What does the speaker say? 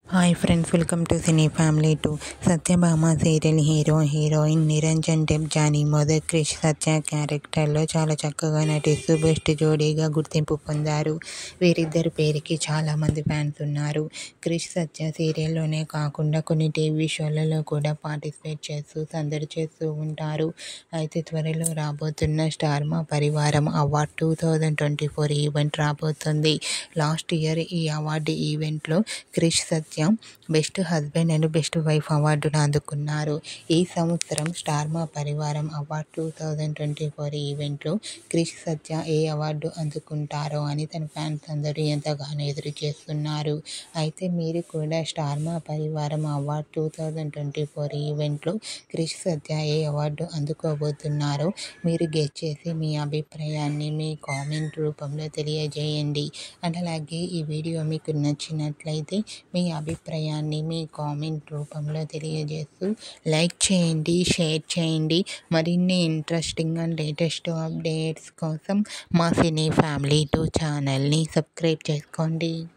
hi friends welcome to cine family two Satyabhama serial hero heroine Niranjan Debjani మొదటి క్రిష్ సత్య క్యారెక్టర్లో చాలా చక్కగా నటిస్తూ బెస్ట్ జోడీగా గుర్తింపు పొందారు వీరిద్దరి పేరుకి చాలామంది ఫ్యాన్స్ ఉన్నారు క్రిష్ సత్య సీరియల్లోనే కాకుండా కొన్ని టీవీ షోలలో కూడా పార్టిసిపేట్ చేస్తూ సందడి చేస్తూ ఉంటారు అయితే త్వరలో రాబోతున్న Star Maa Parivaram award two thousand twenty four event రాబోతుంది లాస్ట్ ఇయర్ ఈ అవార్డు ఈవెంట్లో Krish Satya best husband and best wife అవార్డును అందుకున్నారు ఈ సంవత్సరం Star Maa Parivaram award two thousand twenty four ఈవెంట్లో క్రిష్ సత్య ఏ అవార్డు అందుకుంటారో అని తన ఫ్యాన్స్ అందరూ ఎంతగానో ఎదురు చేస్తున్నారు అయితే మీరు కూడా Star Maa Parivaram award two thousand twenty four ఈవెంట్లో క్రిష్ సత్య ఏ అవార్డు అందుకోబోతున్నారో మీరు గెస్ చేసి మీ అభిప్రాయాన్ని మీ కామెంట్ రూపంలో తెలియజేయండి అండ్ అలాగే ఈ వీడియో మీకు నచ్చినట్లయితే మీ అభిప్రాయాన్ని మీ కామెంట్ రూపంలో తెలియజేస్తూ లైక్ చేయండి షేర్ చేయండి మరిన్ని ఇంట్రెస్టింగ్ అండ్ లేటెస్ట్ అప్డేట్స్ కోసం మా సినీ ఫ్యామిలీ టూ ఛానల్ని సబ్స్క్రైబ్ చేసుకోండి